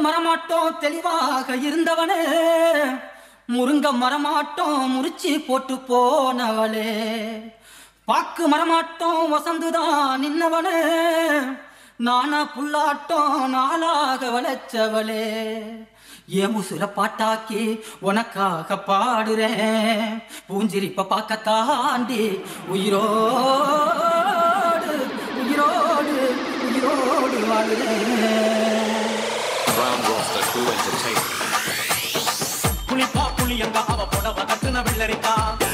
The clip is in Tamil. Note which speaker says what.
Speaker 1: மரமாட்டோம் தெளிவாக இருந்தவனே முருங்க மரமாட்டோம் முறிச்சு போட்டு போனவளே பாக்கு மரமாட்டோம் வசந்துதான் நின்னவனே நானா புல்லாட்டம் நாளாக வளைச்சவளே என் உசுர பாட்டாக்கி உனக்காக பாடுறேன் பூஞ்சிரிப்ப பார்க்க தாண்டி உயிரோடு உயிரோடு உயிரோடு வாழுறேன்
Speaker 2: Brown roster to entertain.
Speaker 3: புளிப்பா புளியங்கா அவ புடவ கட்டுன வெள்ளரிக்கா